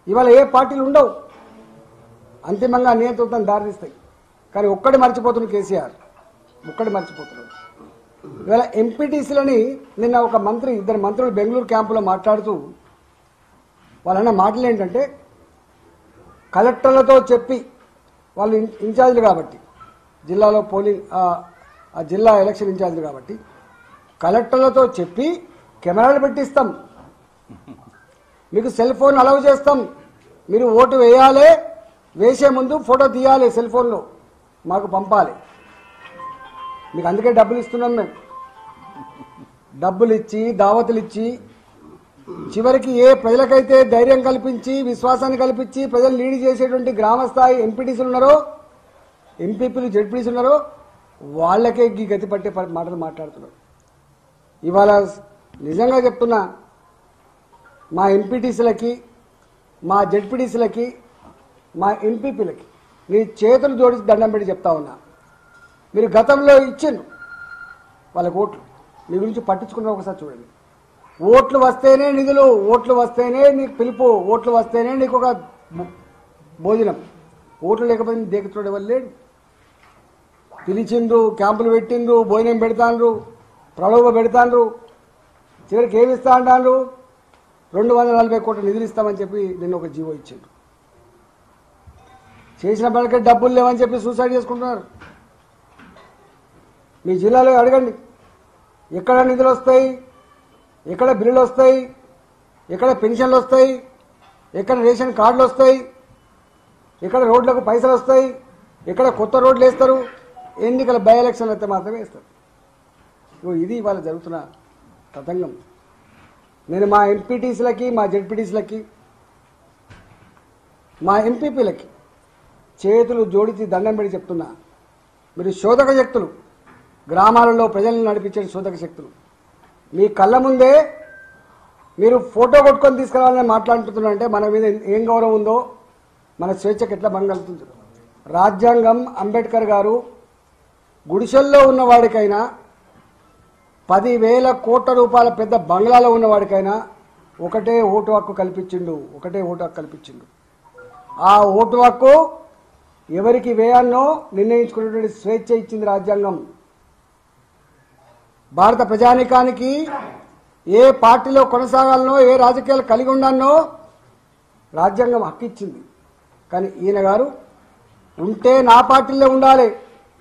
ఇవాళ ఏ పార్టీలు ఉండవు అంతిమంగా నియంత్రితం దారితీస్తాయి కానీ ఒక్కటి మర్చిపోతున్నాడు కేసీఆర్ ఒక్కటి మర్చిపోతున్నాడు ఇవాళ ఎంపీటీసీలని నిన్న ఒక మంత్రి ఇద్దరు మంత్రులు బెంగళూరు క్యాంపులో మాట్లాడుతూ వాళ్ళన్న మాటలు ఏంటంటే కలెక్టర్లతో చెప్పి వాళ్ళు ఇన్- ఇన్ఛార్జీలు కాబట్టి జిల్లాలో పోలింగ్ ఆ, ఆ జిల్లా ఎలక్షన్ ఇన్ఛార్జీలు కాబట్టి కలెక్టర్లతో చెప్పి కెమెరాలు పెట్టిస్తాం మీకు సెల్ ఫోన్ అలౌ చేస్తాం మీరు ఓటు వేయాలి వేసే ముందు ఫోటో తీయాలి సెల్ ఫోన్లో మాకు పంపాలి మీకు అందుకే డబ్బులు ఇస్తున్నాం మేము డబ్బులు ఇచ్చి దావతులు ఇచ్చి చివరికి ఏ ప్రజలకైతే ధైర్యం కల్పించి విశ్వాసాన్ని కల్పించి ప్రజలు లీడ్ చేసేటువంటి గ్రామ స్థాయి ఎంపీటీసీలు ఉన్నారో ఎంపీపీలు జెడ్పీటీసీ ఉన్నారో వాళ్ళకే ఈ గతి పట్టే ప- మాటలు మాట్లాడుతున్నారు ఇవాళ నిజంగా చెప్తున్నా మా ఎంపీటీసీలకి మా జెడ్పీటీసీలకి మా ఎంపీపీలకి మీ చేతులు జోడించి దండం పెట్టి చెప్తా ఉన్నా మీరు గతంలో ఇచ్చిండ్రు వాళ్ళకి ఓట్లు మీ గురించి పట్టించుకున్న ఒకసారి చూడండి ఓట్లు వస్తేనే నిధులు ఓట్లు వస్తేనే నీకు పిలుపు ఓట్లు వస్తేనే నీకు ఒక భో- భోజనం ఓట్లు లేకపోతే దేకతోడు ఎవరు లేడు పిలిచిండ్రు క్యాంపులు పెట్టిండ్రు భోజనం పెడతాండ్రు ప్రలోభ పెడతాండ్రు చివరికి ఏమి ఇస్తా అంటాండ్రు రెండు వందల నలభై కోట్ల నిధులు ఇస్తామని చెప్పి నిన్న ఒక జీవో ఇచ్చిండ్రు చేసిన పనికి డబ్బులు లేవని చెప్పి సూసైడ్ చేసుకుంటున్నారు మీ జిల్లాలో అడగండి ఎక్కడ నిధులు వస్తాయి ఎక్కడ బిల్లులు వస్తాయి ఎక్కడ పెన్షన్లు వస్తాయి ఎక్కడ రేషన్ కార్డులు వస్తాయి ఎక్కడ రోడ్లకు పైసలు వస్తాయి ఎక్కడ కొత్త రోడ్లు వేస్తారు ఎన్నికల బై ఎలక్షన్లు అయితే మాత్రమే వేస్తారు ఇగో ఇది ఇవాళ జరుగుతున్న తతంగం నేను మా ఎంపీటీసీలకి మా జెడ్పీటీసీలకి మా ఎంపీపీలకి చేతులు జోడించి దండం పెట్టి చెప్తున్నా మీరు శోధక శక్తులు గ్రామాలలో ప్రజలను నడిపించే శోధక శక్తులు మీ కళ్ళ ముందే మీరు ఫోటో కొట్టుకొని తీసుకురావాలని మాట్లాడుతున్నారంటే మన మీద ఏం గౌరవం ఉందో మన స్వేచ్ఛకు ఎట్లా భంగలుతుంది రాజ్యాంగం అంబేద్కర్ గారు గుడిసెల్లో ఉన్నవాడికైనా పదివేల కోట్ల రూపాయల పెద్ద బంగ్లాలో ఉన్నవాడికైనా ఒకటే ఓటు హక్కు కల్పించిండు ఒకటే ఓటు హక్కు కల్పించిండు ఆ ఓటు హక్కు ఎవరికి వేయాలనో నిర్ణయించుకునేటువంటి స్వేచ్ఛ ఇచ్చింది రాజ్యాంగం భారత ప్రజానికానికి ఏ పార్టీలో కొనసాగాలనో ఏ రాజకీయాలు కలిగి ఉండాలనో రాజ్యాంగం హక్కు ఇచ్చింది కానీ ఈయన గారు ఉంటే నా పార్టీలో ఉండాలి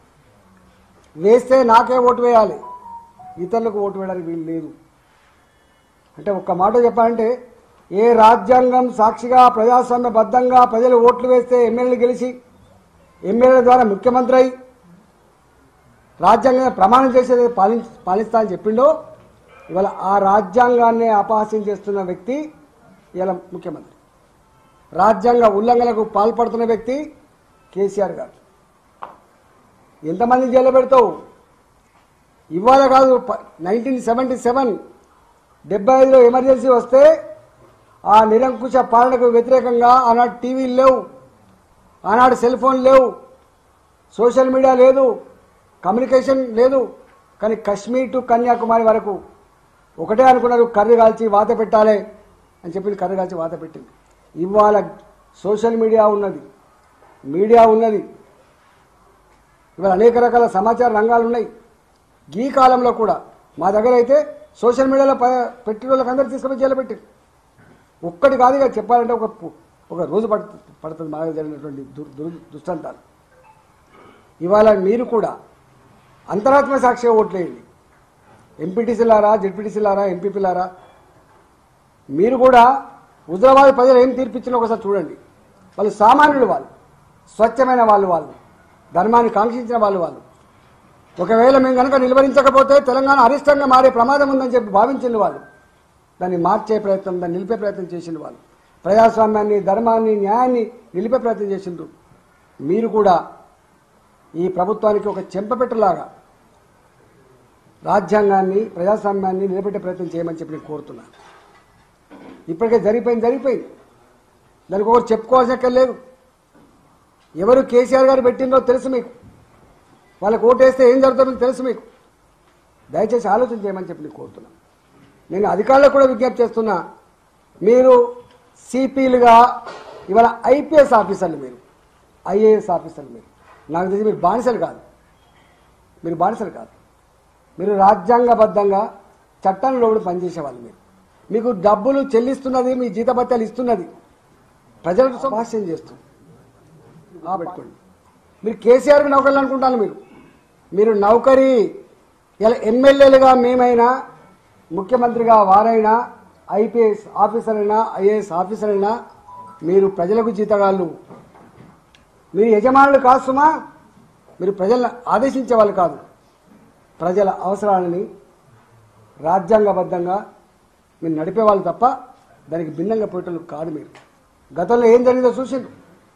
వేస్తే నాకే ఓటు వేయాలి ఇతరులకు ఓటు వేయడానికి వీలు లేదు అంటే ఒక్క మాట చెప్పాలంటే ఏ రాజ్యాంగం సాక్షిగా ప్రజాస్వామ్యబద్ధంగా ప్రజలు ఓట్లు వేస్తే ఎమ్మెల్యేలు గెలిచి ఎమ్మెల్యేల ద్వారా ముఖ్యమంత్రి అయి రాజ్యాంగం ప్రమాణం చేసేది పాలించ పాలిస్తా అని చెప్పిండో ఇవాళ ఆ రాజ్యాంగాన్ని అపహాస్యం చేస్తున్న వ్యక్తి ఇవాళ ముఖ్యమంత్రి రాజ్యాంగ ఉల్లంఘనకు పాల్పడుతున్న వ్యక్తి కేసీఆర్ గారు ఎంతమంది జైలు పెడతావు ఇవాళ కాదు నైన్టీన్ సెవెంటీ సెవెన్ డెబ్బై ఐదులో ఎమర్జెన్సీ వస్తే ఆ నిరంకుశ పాలనకు వ్యతిరేకంగా ఆనాడు టీవీలు లేవు ఆనాడు సెల్ ఫోన్ లేవు సోషల్ మీడియా లేదు కమ్యూనికేషన్ లేదు కానీ కశ్మీర్ టు కన్యాకుమారి వరకు ఒకటే అనుకున్నారు కర్రీ కాల్చి వాత పెట్టాలి అని చెప్పి కర్రీ కాల్చి వాత పెట్టింది ఇవాళ సోషల్ మీడియా ఉన్నది మీడియా ఉన్నది ఇవాళ అనేక రకాల సమాచార రంగాలు ఉన్నాయి ఈ కాలంలో కూడా మా దగ్గర అయితే సోషల్ మీడియాలో ప- పెట్టిన వాళ్ళకి అందరూ తీసుకుని జైలు పెట్టారు ఒక్కటి కాదు ఇక చెప్పాలంటే ఒక పు- ఒక రోజు పడుతుంది పడుతుంది మా దగ్గర జరిగినటువంటి దు- దు- దుష్టాంతాలు ఇవాళ మీరు కూడా అంతరాత్మ సాక్షిగా ఓట్లేయండి ఎంపీటీసీలారా జెడ్పీటీసీలారా ఎంపీపీలారా మీరు కూడా హుజరాబాద్ ప్రజలు ఏం తీర్పిచ్చినా ఒకసారి చూడండి వాళ్ళు సామాన్యులు వాళ్ళు స్వచ్ఛమైన వాళ్ళు వాళ్ళు ధర్మాన్ని కాంక్షించిన వాళ్ళు వాళ్ళు ఒకవేళ మేము కనుక నిలువరించకపోతే తెలంగాణ అరిష్టంగా మారే ప్రమాదం ఉందని చెప్పి భావించిన వాళ్ళు దాన్ని మార్చే ప్రయత్నం దాన్ని నిలిపే ప్రయత్నం చేసిన వాళ్ళు ప్రజాస్వామ్యాన్ని ధర్మాన్ని న్యాయాన్ని నిలిపే ప్రయత్నం చేసిండ్రు మీరు కూడా ఈ ప్రభుత్వానికి ఒక చెంపపెట్టలాగా రాజ్యాంగాన్ని ప్రజాస్వామ్యాన్ని నిలబెట్టే ప్రయత్నం చేయమని చెప్పి నేను కోరుతున్నాను ఇప్పటికే జరిగిపోయింది జరిగిపోయింది దానికి ఒకరు చెప్పుకోవాల్సిన లేదు ఎవరు కేసీఆర్ గారు పెట్టిందో తెలుసు మీకు వాళ్ళకి ఓటేస్తే ఏం జరుగుతుందో మీకు తెలుసు మీకు దయచేసి ఆలోచన చేయమని చెప్పి నేను కోరుతున్నాను నేను అధికారులకు కూడా విజ్ఞప్తి చేస్తున్నా మీరు సిపిలుగా ఇవాళ ఐపీఎస్ ఆఫీసర్లు మీరు ఐఏఎస్ ఆఫీసర్లు మీరు నాకు తెలిసి మీరు బానిసలు కాదు మీరు బానిసలు కాదు మీరు రాజ్యాంగబద్ధంగా చట్టంలో కూడా పనిచేసే వాళ్ళు మీరు మీకు డబ్బులు చెల్లిస్తున్నది మీ జీతభత్యాలు ఇస్తున్నది ప్రజలకు సంభాషణ చేస్తుంది ఆ పెట్టుకోండి మీరు కేసీఆర్కి నౌకర్లు అనుకుంటాను మీరు మీరు నౌకరీ ఇలా ఎమ్మెల్యేలుగా మేమైనా ముఖ్యమంత్రిగా వారైనా ఐపీఎస్ ఆఫీసర్ అయినా ఐఏఎస్ ఆఫీసర్ అయినా మీరు ప్రజలకు జీతగాళ్ళు మీరు యజమానులు కాదు సుమా మీరు ప్రజలను ఆదేశించే వాళ్ళు కాదు ప్రజల అవసరాలని రాజ్యాంగబద్ధంగా మీరు నడిపే వాళ్ళు తప్ప దానికి భిన్నంగా పోయేటోళ్ళు కాదు మీరు గతంలో ఏం జరిగిందో చూసిండ్రు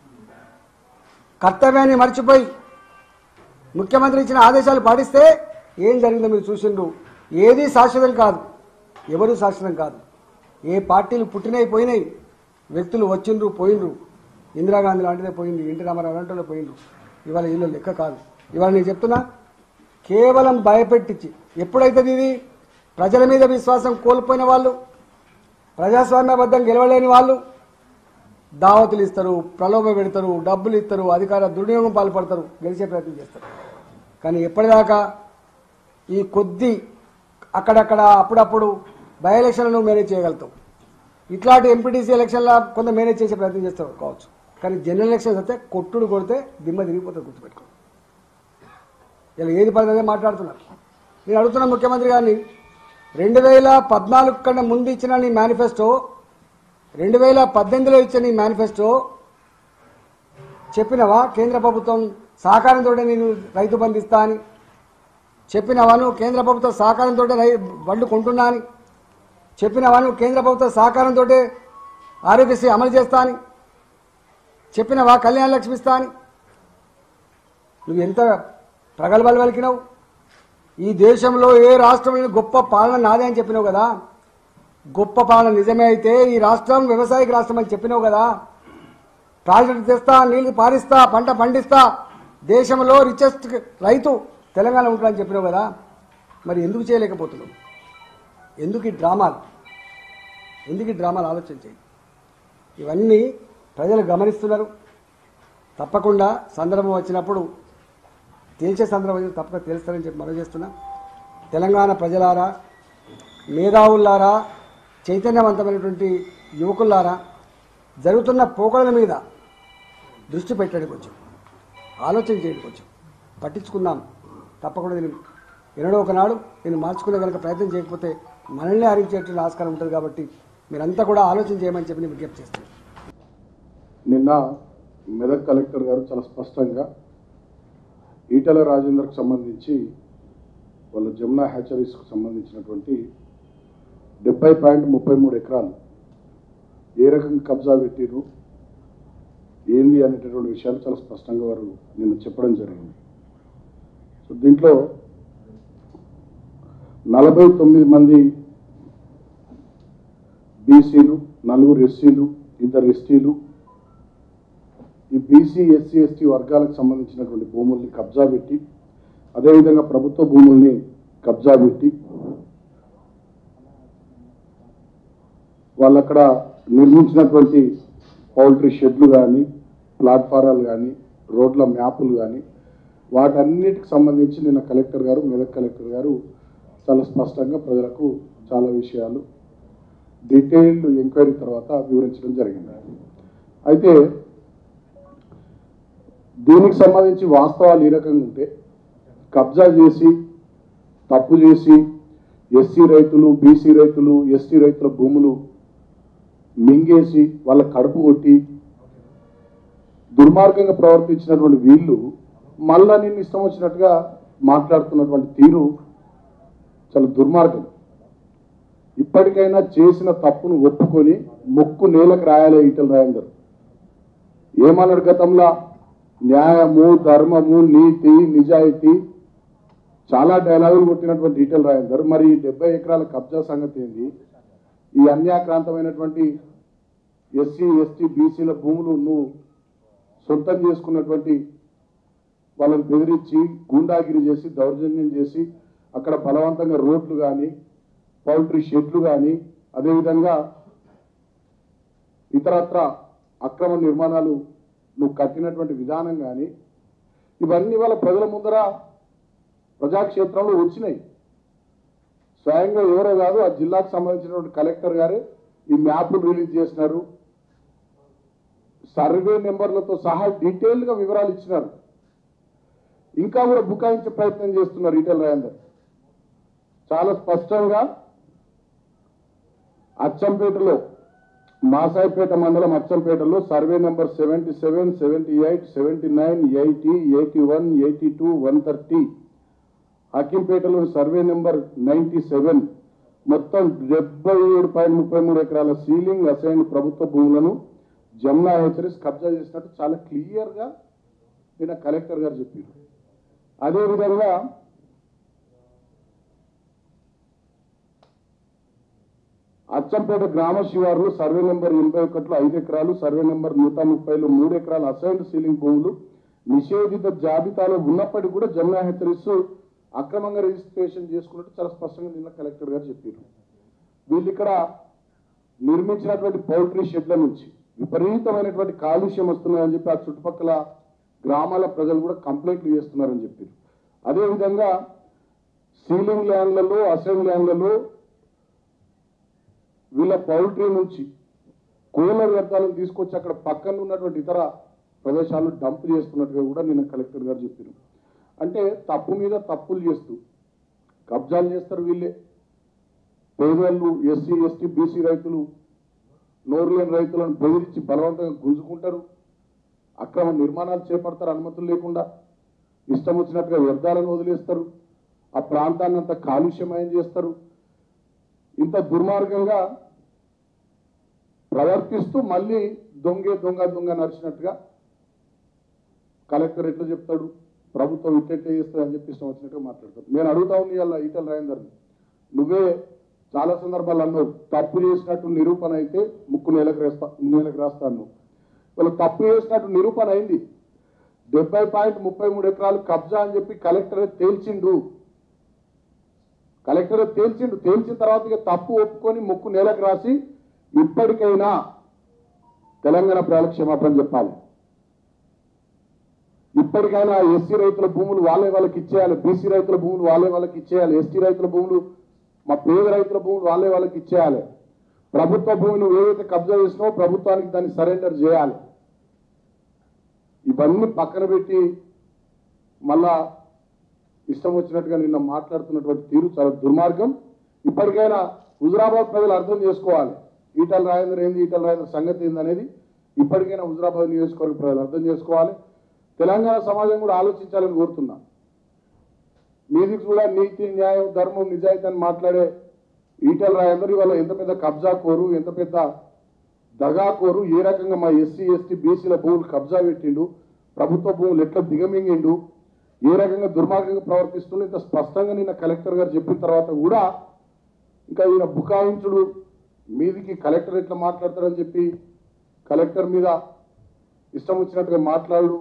కర్తవ్యాన్ని మర్చిపోయి ముఖ్యమంత్రి ఇచ్చిన ఆదేశాలు పాటిస్తే ఏం జరిగిందో మీరు చూసిండ్రు ఏది శాశ్వతం కాదు ఎవరు శాశ్వతం కాదు ఏ పార్టీలు పుట్టినవి పోయినాయి వ్యక్తులు వచ్చిండ్రు పోయిండ్రు ఇందిరాగాంధీ లాంటిదే పోయింది ఎన్టీ రామారావు లాంటి పోయిండ్రు ఇవాళ వీళ్ళు లెక్క కాదు ఇవాళ నేను చెప్తున్నా కేవలం భయపెట్టించి ఎప్పుడైతుంది ఇది ప్రజల మీద విశ్వాసం కోల్పోయిన వాళ్ళు ప్రజాస్వామ్యబద్ధం గెలవలేని వాళ్ళు దావతులు ఇస్తారు ప్రలోభ పెడతారు డబ్బులు ఇస్తారు అధికార దుర్వినియోగం పాల్పడతారు గెలిచే ప్రయత్నం చేస్తారు కానీ ఎప్పటిదాకా ఈ కొద్ది అక్కడక్కడ అప్పుడప్పుడు బై ఎలక్షన్లను మేనేజ్ చేయగలుగుతాం ఇట్లాంటి ఎంపీటీసీ ఎలక్షన్ల కొంత మేనేజ్ చేసే ప్రయత్నం చేస్తారు కావచ్చు కానీ జనరల్ ఎలక్షన్స్ అయితే కొట్టుడు కొడితే దిమ్మ తిరిగిపోతుంది గుర్తుపెట్టుకో ఇలా ఏది పడితే మాట్లాడుతున్నారు నేను అడుగుతున్న ముఖ్యమంత్రి గారిని రెండు వేల పద్నాలుగు కన్నా ముందు ఇచ్చిన నీ మేనిఫెస్టో రెండు వేల పద్దెనిమిదిలో ఇచ్చిన నీ మేనిఫెస్టో చెప్పినవా కేంద్ర ప్రభుత్వం సహకారంతో నేను రైతు బంధిస్తా అని చెప్పినవా నువ్వు కేంద్ర ప్రభుత్వ సహకారంతో రై బండ్లు కొంటున్నా అని చెప్పినవా నువ్వు కేంద్ర ప్రభుత్వ సహకారంతో ఆరోగ్యశ్రీ అమలు చేస్తా అని చెప్పినవా కళ్యాణ లక్ష్మి ఇస్తా అని నువ్వు ఎంత ప్రగల్భాలు పలికినావు ఈ దేశంలో ఏ రాష్ట్రంలో గొప్ప పాలన నాదే అని చెప్పినావు కదా గొప్ప పాలన నిజమే అయితే ఈ రాష్ట్రం వ్యవసాయక రాష్ట్రం అని చెప్పినావు కదా ప్రాజెక్టు తెస్తా నీళ్లు పారిస్తా పంట పండిస్తా దేశంలో రిచెస్ట్ రైతు తెలంగాణ ఉంటాడని చెప్పినావు కదా మరి ఎందుకు చేయలేకపోతున్నావు ఎందుకు ఈ డ్రామాలు ఎందుకు ఈ డ్రామాలు ఆలోచన చేయి ఇవన్నీ ప్రజలు గమనిస్తున్నారు తప్పకుండా సందర్భం వచ్చినప్పుడు తేల్చే సందర్భం వచ్చినప్పుడు తప్పక తెలుస్తారని చెప్పి మనం చేస్తున్నా తెలంగాణ ప్రజలారా మేధావులారా చైతన్యవంతమైనటువంటి యువకులారా జరుగుతున్న పోకడల మీద దృష్టి పెట్టడానికి వచ్చాం ఆలోచన చేయడానికి వచ్చాం పట్టించుకుందాం తప్పకుండా నేను ఎన్నడో ఒకనాడు నేను మార్చుకునే కనుక ప్రయత్నం చేయకపోతే మనల్ని హరించేటువంటి ఆస్కారం ఉంటుంది కాబట్టి మీరంతా కూడా ఆలోచన చేయమని చెప్పి నేను విజ్ఞప్తి చేస్తాను నిన్న మెదక్ కలెక్టర్ గారు చాలా స్పష్టంగా ఈటల రాజేందర్కి సంబంధించి వాళ్ళ జమునా హ్యాచరీస్కు సంబంధించినటువంటి డెబ్బై పాయింట్ ముప్పై మూడు ఎకరాలు ఏ రకంగా కబ్జా పెట్టిరు ఏంది అనేటటువంటి విషయాలు చాలా స్పష్టంగా వారు నిన్న చెప్పడం జరిగింది సో దీంట్లో నలభై తొమ్మిది మంది బీసీలు నలుగురు ఎస్సీలు ఇద్దరు ఎస్టీలు ఈ బీసీ ఎస్సీ ఎస్టీ వర్గాలకు సంబంధించినటువంటి భూముల్ని కబ్జా పెట్టి అదేవిధంగా ప్రభుత్వ భూముల్ని కబ్జా పెట్టి వాళ్ళు అక్కడ నిర్మించినటువంటి పౌల్ట్రీ షెడ్లు కానీ ప్లాట్ఫారాలు కానీ రోడ్ల మ్యాపులు కానీ వాటన్నిటికి సంబంధించి నిన్న కలెక్టర్ గారు మెదక్ కలెక్టర్ గారు చాలా స్పష్టంగా ప్రజలకు చాలా విషయాలు డీటెయిల్డ్ ఎంక్వైరీ తర్వాత వివరించడం జరిగింది అయితే దీనికి సంబంధించి వాస్తవాలు ఈ రకంగా ఉంటే కబ్జా చేసి తప్పు చేసి ఎస్సీ రైతులు బీసీ రైతులు ఎస్టీ రైతుల భూములు మింగేసి వాళ్ళ కడుపు కొట్టి దుర్మార్గంగా ప్రవర్తించినటువంటి వీళ్ళు మళ్ళా నిన్ను ఇష్టం వచ్చినట్టుగా మాట్లాడుతున్నటువంటి తీరు చాలా దుర్మార్గం ఇప్పటికైనా చేసిన తప్పును ఒప్పుకొని మొక్కు నేలకు రాయాలి ఈటల రాయందరు ఏమన్నాడు గతంలో న్యాయము ధర్మము నీతి నిజాయితీ చాలా డైలాగులు కొట్టినటువంటి ఈటల రాయందర్ మరి ఈ డెబ్బై ఎకరాల కబ్జా సంగతి ఏంది ఈ అన్యాక్రాంతమైనటువంటి ఎస్సీ ఎస్టీ బీసీల భూములు నువ్వు సొంతం చేసుకున్నటువంటి వాళ్ళని బెదిరించి గూండాగిరి చేసి దౌర్జన్యం చేసి అక్కడ బలవంతంగా రోడ్లు కానీ పౌల్ట్రీ షెడ్లు కానీ అదేవిధంగా ఇతరత్ర అక్రమ నిర్మాణాలు నువ్వు కట్టినటువంటి విధానం కానీ ఇవన్నీ వాళ్ళ ప్రజల ముందర ప్రజాక్షేత్రంలో వచ్చినాయి స్వయంగా ఎవరో కాదు ఆ జిల్లాకు సంబంధించినటువంటి కలెక్టర్ గారే ఈ మ్యాప్లు రిలీజ్ చేసినారు సర్వే నెంబర్లతో సహా డీటెయిల్గా వివరాలు ఇచ్చినారు ఇంకా కూడా బుకాయించే ప్రయత్నం చేస్తున్నారు ఈటెల రాజేందర్ చాలా స్పష్టంగా అచ్చంపేటలో మాసాయిపేట మండలం అచ్చంపేటలో survey number seventy seven seventy eight seventy nine eighty eighty one eighty two one thirty హకీంపేటలో సర్వే నెంబర్ నైన్టీ సెవెన్ మొత్తం డెబ్బై ఏడు పాయింట్ ముప్పై మూడు ఎకరాల సీలింగ్ అసైన్ ప్రభుత్వ భూములను జమునా హెచ్చరిస్ కబ్జా చేసినట్టు చాలా క్లియర్గా నిన్న కలెక్టర్ గారు చెప్పారు అదేవిధంగా అచ్చంపేట గ్రామ శివారులు సర్వే నెంబర్ ఎనభై ఒకటిలో ఐదు ఎకరాలు సర్వే నెంబర్ నూట ముప్పైలో మూడు ఎకరాలు అసైన్డ్ సీలింగ్ భూములు నిషేధిత జాబితాలో ఉన్నప్పటికీ కూడా జమునా హెచ్చరిస్తూ అక్రమంగా రిజిస్ట్రేషన్ చేసుకున్నట్టు చాలా స్పష్టంగా నిన్న కలెక్టర్ గారు చెప్పారు వీళ్ళు ఇక్కడ నిర్మించినటువంటి పౌల్ట్రీ షెడ్ల నుంచి విపరీతమైనటువంటి కాలుష్యం వస్తున్నాయని చెప్పి ఆ చుట్టుపక్కల గ్రామాల ప్రజలు కూడా కంప్లైంట్లు చేస్తున్నారని చెప్పారు అదేవిధంగా సీలింగ్ ల్యాండ్లలో అసెంబ్లీ ల్యాండ్లలో వీళ్ళ పౌల్ట్రీ నుంచి కోళ్ళ వ్యర్థాలను తీసుకొచ్చి అక్కడ పక్కన ఉన్నటువంటి ఇతర ప్రదేశాలు డంప్ చేస్తున్నట్టుగా కూడా నిన్న కలెక్టర్ గారు చెప్పారు అంటే తప్పు మీద తప్పులు చేస్తూ కబ్జాలు చేస్తారు వీళ్ళే పేదవాళ్ళు ఎస్సీ ఎస్టీ బీసీ రైతులు నోరు లేని రైతులను బెదిరించి బలవంతంగా గుంజుకుంటారు అక్రమ నిర్మాణాలు చేపడతారు అనుమతులు లేకుండా ఇష్టం వచ్చినట్టుగా వ్యర్థాలను వదిలేస్తారు ఆ ప్రాంతాన్ని అంతా కాలుష్యమయం చేస్తారు ఇంత దుర్మార్గంగా ప్రవర్తిస్తూ మళ్ళీ దొంగే దొంగ దొంగ నడిచినట్టుగా కలెక్టర్ ఎట్లా చెప్తాడు ప్రభుత్వం ఇట్లెట్లే చేస్తుంది అని చెప్పి ఇష్టం వచ్చినట్టుగా మాట్లాడతాడు నేను అడుగుతా ఉంది ఇవాళ ఈటల రాజేందర్ని నువ్వే చాలా సందర్భాలు అన్నావు తప్పు చేసినట్టు నిరూపణ అయితే ముక్కు నేలకు రాస్తా నేలకు రాస్తాను వాళ్ళు తప్పు చేసినట్టు నిరూపణ అయింది డెబ్బై పాయింట్ ముప్పై మూడు ఎకరాలు కబ్జా అని చెప్పి కలెక్టరే తేల్చిండు కలెక్టర్ తేల్చిండు తేల్చిన తర్వాత ఇక తప్పు ఒప్పుకొని ముక్కు నేలకు రాసి ఇప్పటికైనా తెలంగాణ ప్రజలకు క్షమాపణ చెప్పాలి ఇప్పటికైనా ఎస్సీ రైతుల భూములు వాళ్ళే వాళ్ళకి ఇచ్చేయాలి బీసీ రైతుల భూములు వాళ్ళే వాళ్ళకి ఇచ్చేయాలి ఎస్టీ రైతుల భూములు మా పేద రైతుల భూములు వాళ్ళే వాళ్ళకి ఇచ్చేయాలి ప్రభుత్వ భూమిని ఏదైతే కబ్జా చేసినావో ప్రభుత్వానికి దాన్ని సరెండర్ చేయాలి ఇవన్నీ పక్కన పెట్టి మళ్ళా ఇష్టం వచ్చినట్టుగా నిన్న మాట్లాడుతున్నటువంటి తీరు చాలా దుర్మార్గం ఇప్పటికైనా హుజరాబాద్ ప్రజలు అర్థం చేసుకోవాలి ఈటల రాజేంద్ర ఏంది ఈటల రాజేంద్ర సంగతి ఏంది అనేది ఇప్పటికైనా హుజరాబాద్ నియోజకవర్గ ప్రజలు అర్థం చేసుకోవాలి తెలంగాణ సమాజం కూడా ఆలోచించాలని కోరుతున్నా మీది కూడా నీతి న్యాయం ధర్మం నిజాయితీ అని మాట్లాడే ఈటల రాజేందర్ ఇవాళ ఎంత పెద్ద కబ్జా కోరు ఎంత పెద్ద దగా కోరు ఏ రకంగా మా ఎస్సీ ఎస్టీ బీసీల భూములు కబ్జా పెట్టిండు ప్రభుత్వ భూములు ఎట్లా దిగమింగిండు ఏ రకంగా దుర్మార్గంగా ప్రవర్తిస్తుండో ఇంత స్పష్టంగా నిన్న కలెక్టర్ గారు చెప్పిన తర్వాత కూడా ఇంకా ఈయన బుకాయించుడు మీదికి కలెక్టర్ ఎట్లా మాట్లాడతారని చెప్పి కలెక్టర్ మీద ఇష్టం వచ్చినట్టుగా మాట్లాడు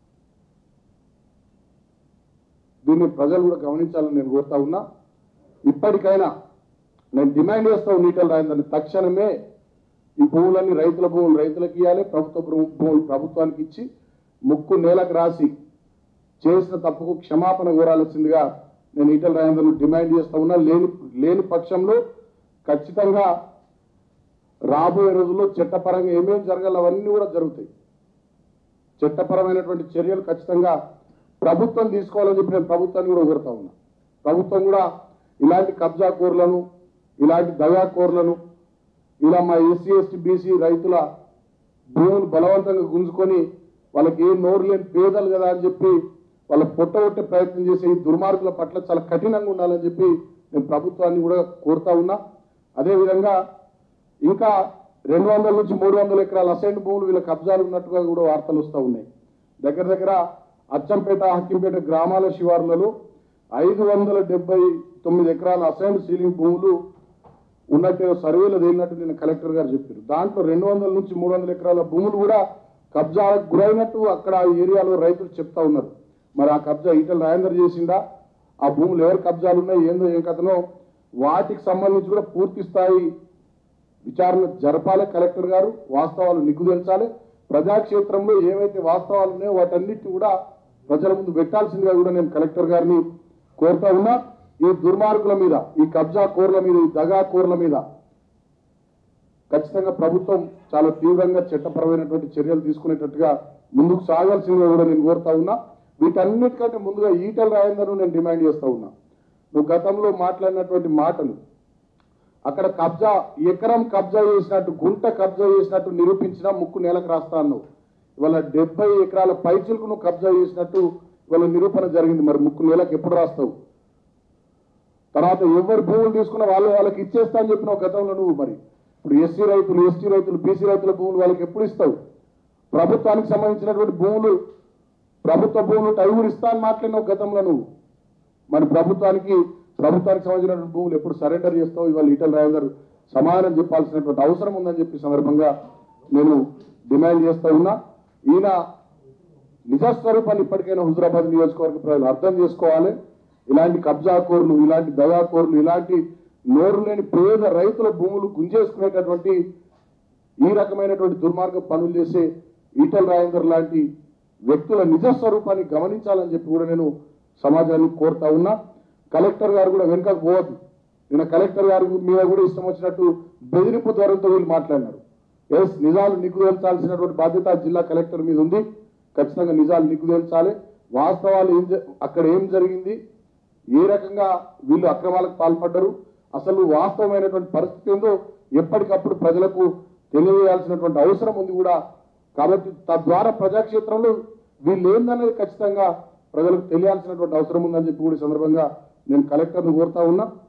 దీన్ని ప్రజలు కూడా గమనించాలని నేను కోరుతా ఉన్నా ఇప్పటికైనా నేను డిమాండ్ చేస్తా నీటలు రాయిందని తక్షణమే ఈ భూములన్నీ రైతుల భూములు రైతులకు ఇవ్వాలి ప్రభుత్వ భూ- భూములు ప్రభుత్వానికి ఇచ్చి ముక్కు నేలకు రాసి చేసిన తప్పుకు క్షమాపణ కోరాల్సిందిగా నేను ఈటల రాజేందర్ను డిమాండ్ చేస్తా ఉన్నా లేని లేని పక్షంలో ఖచ్చితంగా రాబోయే రోజుల్లో చట్టపరంగా ఏమేమి జరగాలి అవన్నీ కూడా జరుగుతాయి చట్టపరమైనటువంటి చర్యలు ఖచ్చితంగా ప్రభుత్వం తీసుకోవాలని చెప్పి నేను ప్రభుత్వాన్ని కూడా కోరుతా ఉన్నా ప్రభుత్వం కూడా ఇలాంటి కబ్జా కోర్లను ఇలాంటి దగా కోర్లను ఇలా మా ఎస్సీ ఎస్టీ బీసీ రైతుల భూములు బలవంతంగా గుంజుకొని వాళ్ళకి ఏ నోరు లేని పేదలు కదా అని చెప్పి వాళ్ళ పొట్టగొట్టే ప్రయత్నం చేసే ఈ దుర్మార్గుల పట్ల చాలా కఠినంగా ఉండాలని చెప్పి నేను ప్రభుత్వాన్ని కూడా కోరుతా ఉన్నా అదేవిధంగా ఇంకా రెండు వందల నుంచి మూడు వందల ఎకరాల అసైన్ భూములు వీళ్ళ కబ్జాలు ఉన్నట్టుగా కూడా వార్తలు వస్తూ ఉన్నాయి దగ్గర దగ్గర అచ్చంపేట హక్కింపేట గ్రామాల శివారులలో ఐదు వందల డెబ్బై తొమ్మిది ఎకరాల అసైన్ సీలింగ్ భూములు ఉన్నట్టు సర్వేలో తేలినట్టు నిన్న కలెక్టర్ గారు చెప్పారు దాంట్లో రెండు వందల నుంచి మూడు వందల ఎకరాల భూములు కూడా కబ్జాలకు గురైనట్టు అక్కడ ఆ ఏరియాలో రైతులు చెప్తా ఉన్నారు మరి ఆ కబ్జా ఈటల రాజేందర్ చేసిందా ఆ భూములు ఎవరు కబ్జాలు ఉన్నాయి ఏందో ఏం కథనో వాటికి సంబంధించి కూడా పూర్తి స్థాయి విచారణ జరపాలి కలెక్టర్ గారు వాస్తవాలు నిగ్గు తెల్చాలి ప్రజాక్షేత్రంలో ఏవైతే వాస్తవాలు ఉన్నాయో వాటన్నిటిని కూడా ప్రజల ముందు పెట్టాల్సిందిగా కూడా నేను కలెక్టర్ గారిని కోరుతా ఉన్నా ఈ దుర్మార్గుల మీద ఈ కబ్జా కోర్ల మీద ఈ దగా కోర్ల మీద ఖచ్చితంగా ప్రభుత్వం చాలా తీవ్రంగా చట్టపరమైనటువంటి చర్యలు తీసుకునేటట్టుగా ముందుకు సాగాల్సిందిగా కూడా నేను కోరుతా ఉన్నా వీటన్నిటికంటే ముందుగా ఈటల రాజేందర్ నేను డిమాండ్ చేస్తా ఉన్నా నువ్వు గతంలో మాట్లాడినటువంటి మాటలు అక్కడ కబ్జా ఎకరం కబ్జా చేసినట్టు గుంట కబ్జా చేసినట్టు నిరూపించిన ముక్కు నేలకు రాస్తా అన్నావు ఇవాళ డెబ్బై ఎకరాల పైచులకు నువ్వు కబ్జా చేసినట్టు ఇవాళ నిరూపణ జరిగింది మరి ముక్కు నేలకు ఎప్పుడు రాస్తావు తర్వాత ఎవరు భూములు తీసుకున్న వాళ్ళు వాళ్ళకి ఇచ్చేస్తా అని చెప్పిన గతంలో నువ్వు మరి ఇప్పుడు ఎస్సీ రైతులు ఎస్టీ రైతులు బీసీ రైతుల భూములు వాళ్ళకి ఎప్పుడు ఇస్తావు ప్రభుత్వానికి సంబంధించినటువంటి భూములు ప్రభుత్వ భూములు టైములు ఇస్తా అని మాట్లాడినావు గతంలో నువ్వు మరి ప్రభుత్వానికి ప్రభుత్వానికి సంబంధించినటువంటి భూములు ఎప్పుడు సరెండర్ చేస్తావు ఇవాళ ఈటల రావు గారు సమాధానం చెప్పాల్సినటువంటి అవసరం ఉందని చెప్పి ఈ సందర్భంగా నేను డిమాండ్ చేస్తా ఉన్నా ఈయన నిజస్వరూపాన్ని ఇప్పటికైనా హుజరాబాద్ నియోజకవర్గ ప్రజలు అర్థం చేసుకోవాలి ఇలాంటి కబ్జాకోర్లు ఇలాంటి దగాకోర్లు ఇలాంటి నోరు లేని పేద రైతుల భూములు గుంజేసుకునేటటువంటి ఈ రకమైనటువంటి దుర్మార్గ పనులు చేసే ఈటల రాజేందర్ లాంటి వ్యక్తుల నిజ స్వరూపాన్ని గమనించాలని చెప్పి కూడా నేను సమాజాన్ని కోరుతా ఉన్నా కలెక్టర్ గారు కూడా వెనుకకు పోవద్దు నిన్న కలెక్టర్ గారి మీద కూడా ఇష్టం వచ్చినట్టు బెదిరింపు ధోరణితో వీళ్ళు మాట్లాడినారు ఎస్ నిజాలు నిగ్గు తేల్చాల్సినటువంటి బాధ్యత జిల్లా కలెక్టర్ మీద ఉంది ఖచ్చితంగా నిజాలు నిగ్గు తేల్చాలి వాస్తవాలు ఏం జ- అక్కడ ఏం జరిగింది ఏ రకంగా వీళ్ళు అక్రమాలకు పాల్పడ్డారు అసలు వాస్తవమైనటువంటి పరిస్థితి ఏందో ఎప్పటికప్పుడు ప్రజలకు తెలియజేయాల్సినటువంటి అవసరం ఉంది కూడా కాబట్టి తద్వారా ప్రజాక్షేత్రంలో వీళ్ళు ఏందనేది ఖచ్చితంగా ప్రజలకు తెలియాల్సినటువంటి అవసరం ఉందని చెప్పి కూడా ఈ సందర్భంగా నేను కలెక్టర్ను కోరుతా ఉన్నా